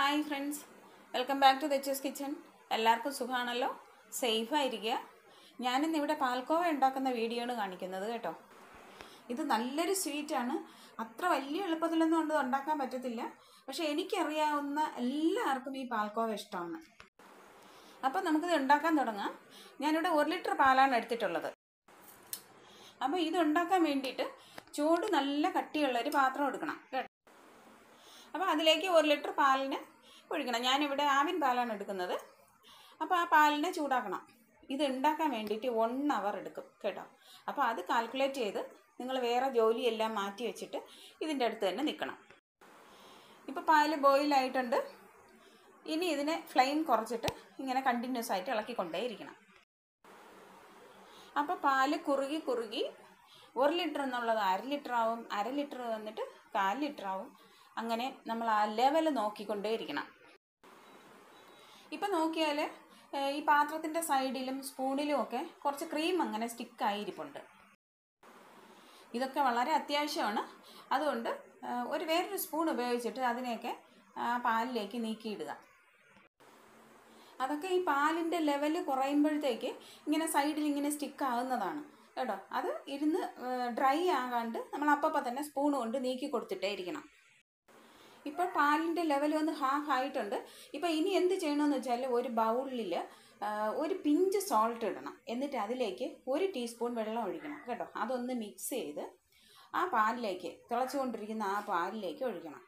hi friends welcome back to Duchess kitchen എല്ലാവർക്കും സുഖമാണല്ലോ സേഫായിരിക്കുക ഞാനിന്ന് ഇവിടെ പാൽക്കോവ ഉണ്ടാക്കുന്ന വീഡിയോ ആണ് കാണിക്കുന്നത് കേട്ടോ ഇത് നല്ലൊരു സ്വീറ്റാണ് അത്ര വലിയ എളുപ്പത്തിലൊന്നും കൊണ്ട് ഉണ്ടാക്കാൻ പറ്റത്തില്ല പക്ഷേ എനിക്കറിയാവുന്ന എല്ലാവർക്കും ഈ പാൽക്കോവ ഇഷ്ടമാണ് അപ്പോൾ നമുക്കിത് ഉണ്ടാക്കാൻ തുടങ്ങാം ഞാനിവിടെ ഒരു ലിറ്റർ പാലാണ് എടുത്തിട്ടുള്ളത് അപ്പോൾ ഇത് ഉണ്ടാക്കാൻ വേണ്ടിയിട്ട് ചൂട് നല്ല കട്ടിയുള്ള ഒരു പാത്രം എടുക്കണം കേട്ടോ അപ്പോൾ അതിലേക്ക് ഒരു ലിറ്റർ പാലിന് ഒഴിക്കണം ഞാനിവിടെ ആവിൻ പാലാണ് എടുക്കുന്നത് അപ്പോൾ ആ പാലിനെ ചൂടാക്കണം ഇത് ഉണ്ടാക്കാൻ വേണ്ടിയിട്ട് വൺ അവർ എടുക്കും കേട്ടോ അപ്പോൾ അത് കാൽക്കുലേറ്റ് ചെയ്ത് നിങ്ങൾ വേറെ ജോലിയെല്ലാം മാറ്റി വെച്ചിട്ട് ഇതിൻ്റെ അടുത്ത് തന്നെ നിൽക്കണം ഇപ്പോൾ പാല് ബോയിലായിട്ടുണ്ട് ഇനി ഇതിനെ ഫ്ലെയിം കുറച്ചിട്ട് ഇങ്ങനെ കണ്ടിന്യൂസ് ആയിട്ട് ഇളക്കിക്കൊണ്ടേയിരിക്കണം അപ്പോൾ പാല് കുറുകി കുറുകി ഒരു ലിറ്റർ എന്നുള്ളത് അര ലിറ്റർ ആവും അര ലിറ്റർ വന്നിട്ട് കാൽ ലിറ്റർ ആവും അങ്ങനെ നമ്മൾ ആ ലെവൽ നോക്കിക്കൊണ്ടേ ഇരിക്കണം ഇപ്പം നോക്കിയാൽ ഏഹ്, ഈ പാത്രത്തിൻ്റെ സൈഡിലും സ്പൂണിലും ഒക്കെ കുറച്ച് ക്രീം അങ്ങനെ സ്റ്റിക്കായിരിപ്പുണ്ട് ഇതൊക്കെ വളരെ അത്യാവശ്യമാണ് അതുകൊണ്ട് ഏഹ്, ഒരു വേറൊരു സ്പൂൺ ഉപയോഗിച്ചിട്ട് അതിനെയൊക്കെ ആ പാലിലേക്ക് നീക്കിയിടുക അതൊക്കെ ഈ പാലിൻ്റെ ലെവൽ കുറയുമ്പോഴത്തേക്ക് ഇങ്ങനെ സൈഡിൽ ഇങ്ങനെ സ്റ്റിക്ക് ആകുന്നതാണ് കേട്ടോ അത് ഇരുന്ന് ഡ്രൈ ആകാണ്ട് നമ്മൾ അപ്പം തന്നെ സ്പൂൺ കൊണ്ട് നീക്കി കൊടുത്തിട്ടേ ഇരിക്കണം ഇപ്പോൾ പാലിൻ്റെ ലെവൽ ഒന്ന് ഹാഫ് ആയിട്ടുണ്ട് ഇപ്പോൾ ഇനി എന്ത് ചെയ്യണമെന്ന് വെച്ചാൽ ഒരു ബൗളിൽ ഒരു പിഞ്ച് സോൾട്ട് ഇടണം എന്നിട്ട് അതിലേക്ക് ഒരു ടീസ്പൂൺ വെള്ളം ഒഴിക്കണം കേട്ടോ അതൊന്ന് മിക്സ് ചെയ്ത് ആ പാലിലേക്ക് തിളച്ചുകൊണ്ടിരിക്കുന്ന ആ പാലിലേക്ക് ഒഴിക്കണം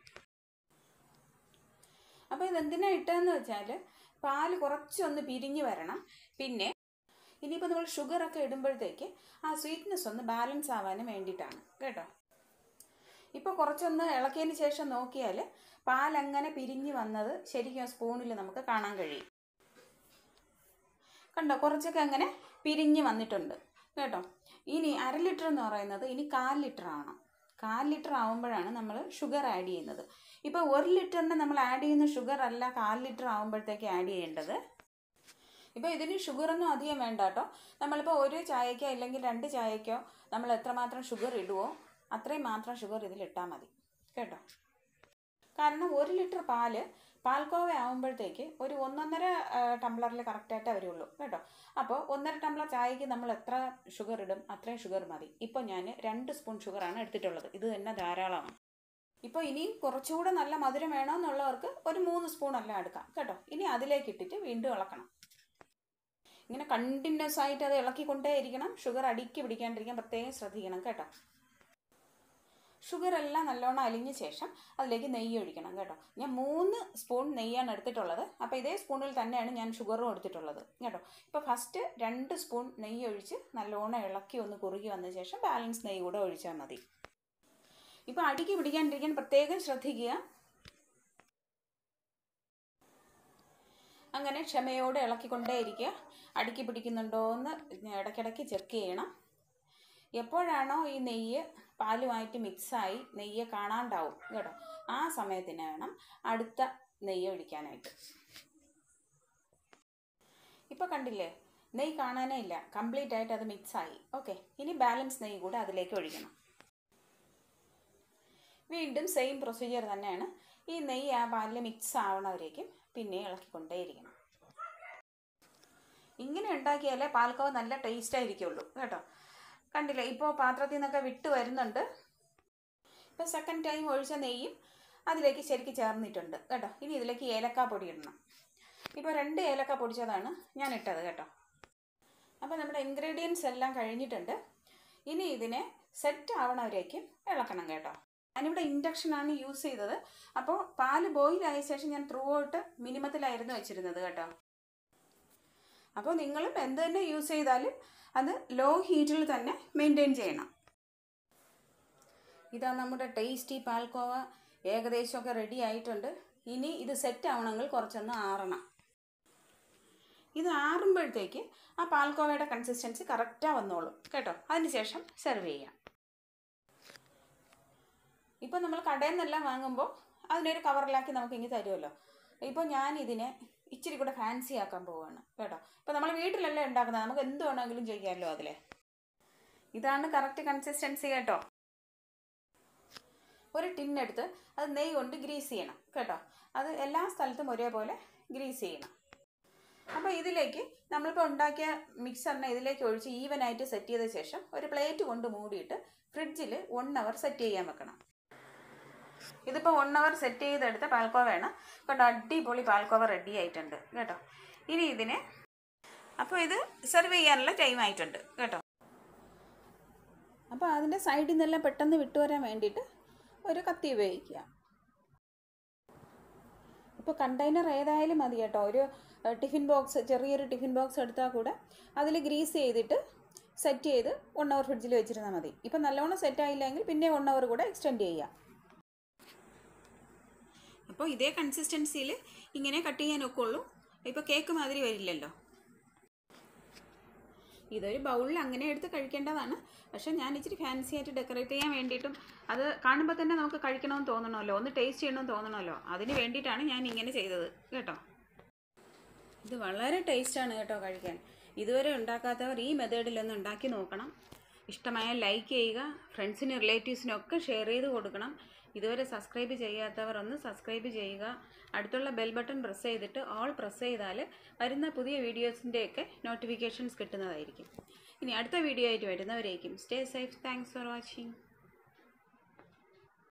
അപ്പോൾ ഇതെന്തിനാണ് ഇട്ടതെന്ന് വെച്ചാൽ പാല് കുറച്ചൊന്ന് പിരിഞ്ഞ് വരണം പിന്നെ ഇനിയിപ്പോൾ നമ്മൾ ഷുഗറൊക്കെ ഇടുമ്പോഴത്തേക്ക് ആ സ്വീറ്റ്നെസ് ഒന്ന് ബാലൻസ് ആവാനും വേണ്ടിയിട്ടാണ് കേട്ടോ ഇപ്പോൾ കുറച്ചൊന്ന് ഇളക്കിയതിന് ശേഷം നോക്കിയാൽ പാലങ്ങനെ പിരിഞ്ഞ് വന്നത് ശരിക്കും സ്പൂണിൽ നമുക്ക് കാണാൻ കഴിയും കണ്ടോ കുറച്ചൊക്കെ അങ്ങനെ പിരിഞ്ഞ് വന്നിട്ടുണ്ട് കേട്ടോ ഇനി അര ലിറ്റർ എന്ന് പറയുന്നത് ഇനി കാൽ ലിറ്റർ ആവണം കാൽ ലിറ്റർ ആവുമ്പോഴാണ് നമ്മൾ ഷുഗർ ആഡ് ചെയ്യുന്നത് ഇപ്പോൾ ഒരു ലിറ്ററിന് നമ്മൾ ആഡ് ചെയ്യുന്ന ഷുഗർ അല്ല കാൽ ലിറ്റർ ആവുമ്പോഴത്തേക്ക് ആഡ് ചെയ്യേണ്ടത് ഇപ്പോൾ ഇതിന് ഷുഗറൊന്നും അധികം വേണ്ട കേട്ടോ നമ്മളിപ്പോൾ ഒരു ചായക്കോ അല്ലെങ്കിൽ രണ്ട് ചായക്കോ നമ്മൾ എത്രമാത്രം ഷുഗർ ഇടുവോ അത്രയും മാത്രം ഷുഗർ ഇതിലിട്ടാൽ മതി കേട്ടോ കാരണം ഒരു ലിറ്റർ പാല് പാൽക്കോവ ആകുമ്പോഴത്തേക്ക് ഒരു ഒന്നൊന്നര ടംബ്ലറിൽ കറക്റ്റായിട്ടേ വരുള്ളൂ കേട്ടോ അപ്പോൾ ഒന്നര ടംബ്ലർ ചായക്ക് നമ്മൾ എത്ര ഷുഗർ ഇടും അത്രയും ഷുഗർ മതി ഇപ്പോൾ ഞാൻ രണ്ട് സ്പൂൺ ഷുഗറാണ് എടുത്തിട്ടുള്ളത് ഇത് തന്നെ ധാരാളമാണ് ഇപ്പോൾ ഇനിയും കുറച്ചുകൂടെ നല്ല മധുരം വേണമെന്നുള്ളവർക്ക് ഒരു മൂന്ന് സ്പൂൺ എല്ലാം എടുക്കാം കേട്ടോ ഇനി അതിലേക്ക് ഇട്ടിട്ട് വീണ്ടും ഇളക്കണം ഇങ്ങനെ കണ്ടിന്യൂസ് ആയിട്ട് അത് ഇളക്കിക്കൊണ്ടേ ഇരിക്കണം ഷുഗർ അടിക്ക് പിടിക്കാണ്ടിരിക്കാൻ പ്രത്യേകം ശ്രദ്ധിക്കണം കേട്ടോ ഷുഗർ എല്ലാം നല്ലോണം അലിഞ്ഞ ശേഷം അതിലേക്ക് നെയ്യ് ഒഴിക്കണം കേട്ടോ ഞാൻ മൂന്ന് സ്പൂൺ നെയ്യാണ് എടുത്തിട്ടുള്ളത് അപ്പോൾ ഇതേ സ്പൂണിൽ തന്നെയാണ് ഞാൻ ഷുഗറും എടുത്തിട്ടുള്ളത് കേട്ടോ ഇപ്പോൾ ഫസ്റ്റ് രണ്ട് സ്പൂൺ നെയ്യ് ഒഴിച്ച് നല്ലോണം ഇളക്കി ഒന്ന് കുറുകി വന്ന ശേഷം ബാലൻസ് നെയ്യ് കൂടെ ഒഴിച്ചാൽ മതി ഇപ്പോൾ അടിക്ക് പിടിക്കാണ്ടിരിക്കാൻ പ്രത്യേകം ശ്രദ്ധിക്കുക അങ്ങനെ ക്ഷമയോടെ ഇളക്കിക്കൊണ്ടേ ഇരിക്കുക അടുക്കി പിടിക്കുന്നുണ്ടോ എന്ന് ഇടയ്ക്കിടയ്ക്ക് ചെക്ക് ചെയ്യണം എപ്പോഴാണോ ഈ നെയ്യ് പാലുമായിട്ട് മിക്സായി നെയ്യ് കാണാണ്ടാവും കേട്ടോ ആ സമയത്തിന് വേണം അടുത്ത നെയ്യ് ഒഴിക്കാനായിട്ട് ഇപ്പോൾ കണ്ടില്ലേ നെയ്യ് കാണാനേ ഇല്ല കംപ്ലീറ്റ് ആയിട്ട് അത് മിക്സായി ഓക്കെ ഇനി ബാലൻസ് നെയ്യ് കൂടെ അതിലേക്ക് ഒഴിക്കണം വീണ്ടും സെയിം പ്രൊസീജിയർ തന്നെയാണ് ഈ നെയ്യ് ആ പാലിൽ മിക്സ് ആവണവരേക്കും പിന്നെ ഇളക്കിക്കൊണ്ടേയിരിക്കണം ഇങ്ങനെ ഉണ്ടാക്കിയാലേ പാൽക്കോവ നല്ല ടേസ്റ്റ് ആയിരിക്കുള്ളൂ കേട്ടോ കണ്ടില്ലേ ഇപ്പോൾ പാത്രത്തിൽ നിന്നൊക്കെ വിട്ട് വരുന്നുണ്ട് ഇപ്പോൾ സെക്കൻഡ് ടൈം ഒഴിച്ച നെയ്യും അതിലേക്ക് ശരിക്ക് ചേർന്നിട്ടുണ്ട് കേട്ടോ ഇനി ഇതിലേക്ക് ഏലക്ക പൊടി ഇടണം ഇപ്പോൾ രണ്ട് ഏലക്ക പൊടിച്ചതാണ് ഞാൻ ഇട്ടത് കേട്ടോ അപ്പോൾ നമ്മുടെ ഇൻഗ്രീഡിയൻസ് എല്ലാം കഴിഞ്ഞിട്ടുണ്ട് ഇനി ഇതിനെ സെറ്റ് ആവണവരേക്കും ഇളക്കണം കേട്ടോ ഞാനിവിടെ ഇൻഡക്ഷനാണ് യൂസ് ചെയ്തത് അപ്പോൾ പാല് ബോയിൽ ആയ ശേഷം ഞാൻ ത്രൂ ഔട്ട് മിനിമത്തിലായിരുന്നു വെച്ചിരുന്നത് കേട്ടോ അപ്പോൾ നിങ്ങളും എന്ത് തന്നെ യൂസ് ചെയ്താലും അത് ലോ ഹീറ്റിൽ തന്നെ മെയിൻറ്റെയിൻ ചെയ്യണം ഇതാ നമ്മുടെ ടേസ്റ്റി പാൽക്കോവ ഏകദേശമൊക്കെ റെഡി ആയിട്ടുണ്ട് ഇനി ഇത് സെറ്റ് ആവണമെങ്കിൽ കുറച്ചൊന്ന് ആറണം ഇത് ആറുമ്പോഴത്തേക്ക് ആ പാൽക്കോവയുടെ കൺസിസ്റ്റൻസി കറക്റ്റാக വന്നോളും കേട്ടോ അതിനുശേഷം സെർവ് ചെയ്യാം ഇപ്പോൾ നമ്മൾ കടയിൽ നിന്നെല്ലാം വാങ്ങുമ്പോൾ അതിനൊരു കവറിലാക്കി നമുക്ക് ഇങ്ങനെ തരുമല്ലോ ഇപ്പോൾ ഞാൻ ഇതിനെ ഇച്ചിരി കൂടെ ഫാൻസി ആക്കാൻ പോവുകയാണ് കേട്ടോ ഇപ്പോൾ നമ്മൾ വീട്ടിലല്ലേ ഉണ്ടാക്കുന്നത് നമുക്ക് എന്ത് വേണമെങ്കിലും ചെയ്യാമല്ലോ അതിൽ ഇതാണ് കറക്റ്റ് കൺസിസ്റ്റൻസി കേട്ടോ ഒരു ടിന്നെടുത്ത് അത് നെയ്യ് കൊണ്ട് ഗ്രീസ് ചെയ്യണം കേട്ടോ അത് എല്ലാ സ്ഥലത്തും ഒരേപോലെ ഗ്രീസ് ചെയ്യണം അപ്പോൾ ഇതിലേക്ക് നമ്മളിപ്പോൾ ഉണ്ടാക്കിയ മിക്സറിനെ ഇതിലേക്ക് ഒഴിച്ച് ഈവനായിട്ട് സെറ്റ് ചെയ്ത ശേഷം ഒരു പ്ലേറ്റ് കൊണ്ട് മൂടിയിട്ട് ഫ്രിഡ്ജിൽ വൺ അവർ സെറ്റ് ചെയ്യാൻ വെക്കണം ഇതിപ്പോൾ വൺ അവർ സെറ്റ് ചെയ്തെടുത്ത പാൽക്കോവയാണ് കേട്ടോ അടിപൊളി പാൽക്കോവ റെഡി ആയിട്ടുണ്ട് കേട്ടോ ഇനി ഇതിനെ അപ്പോൾ ഇത് സെർവ് ചെയ്യാനുള്ള ടൈം ആയിട്ടുണ്ട് കേട്ടോ അപ്പോൾ അതിൻ്റെ സൈഡിൽ നിന്നെല്ലാം പെട്ടെന്ന് വിട്ടുവരാൻ വേണ്ടിയിട്ട് ഒരു കത്തി ഉപയോഗിക്കുക ഇപ്പോൾ കണ്ടെയ്നർ ഏതായാലും മതി കേട്ടോ ഒരു ഏഹ്, ടിഫിൻ ബോക്സ് ചെറിയൊരു ടിഫിൻ ബോക്സ് എടുത്താൽ കൂടെ അതിൽ ഗ്രീസ് ചെയ്തിട്ട് സെറ്റ് ചെയ്ത് വൺ അവർ ഫ്രിഡ്ജിൽ വെച്ചിരുന്നാൽ മതി ഇപ്പോൾ നല്ലോണം സെറ്റ് ആയില്ലെങ്കിൽ പിന്നെ വൺ അവർ കൂടെ എക്സ്റ്റെൻഡ് ചെയ്യുക അപ്പോൾ ഇതേ കൺസിസ്റ്റൻസിയിൽ ഇങ്ങനെ കട്ട് ചെയ്യാനൊക്കെ ഉള്ളൂ ഇപ്പോൾ കേക്ക് മാതിരി വരില്ലല്ലോ ഇതൊരു ബൗളിൽ അങ്ങനെ എടുത്ത് കഴിക്കേണ്ടതാണ് പക്ഷെ ഞാൻ ഇച്ചിരി ഫാൻസി ആയിട്ട് ഡെക്കറേറ്റ് ചെയ്യാൻ വേണ്ടിയിട്ടും അത് കാണുമ്പോൾ തന്നെ നമുക്ക് കഴിക്കണമെന്ന് തോന്നണമല്ലോ ഒന്ന് ടേസ്റ്റ് ചെയ്യണമെന്ന് തോന്നണമല്ലോ അതിന് വേണ്ടിയിട്ടാണ് ഞാൻ ഇങ്ങനെ ചെയ്തത് കേട്ടോ ഇത് വളരെ ടേസ്റ്റാണ് കേട്ടോ കഴിക്കാൻ ഇതുവരെ ഉണ്ടാക്കാത്തവർ ഈ മെത്തേഡിലൊന്ന് ഉണ്ടാക്കി നോക്കണം ഇഷ്ടമായാൽ ലൈക്ക് ചെയ്യുക ഫ്രണ്ട്സിനും റിലേറ്റീവ്സിനൊക്കെ ഷെയർ ചെയ്ത് കൊടുക്കണം ഇതുവരെ സബ്സ്ക്രൈബ് ചെയ്യാത്തവർ ഒന്ന് സബ്സ്ക്രൈബ് ചെയ്യുക അടുത്തുള്ള ബെൽ ബട്ടൺ പ്രസ് ചെയ്തിട്ട് ഓൾ പ്രസ് ചെയ്താൽ വരുന്ന പുതിയ വീഡിയോസിൻ്റെയൊക്കെ നോട്ടിഫിക്കേഷൻസ് കിട്ടുന്നതായിരിക്കും ഇനി അടുത്ത വീഡിയോ ആയിട്ട് വരുന്നവരേക്കും stay safe thanks for watching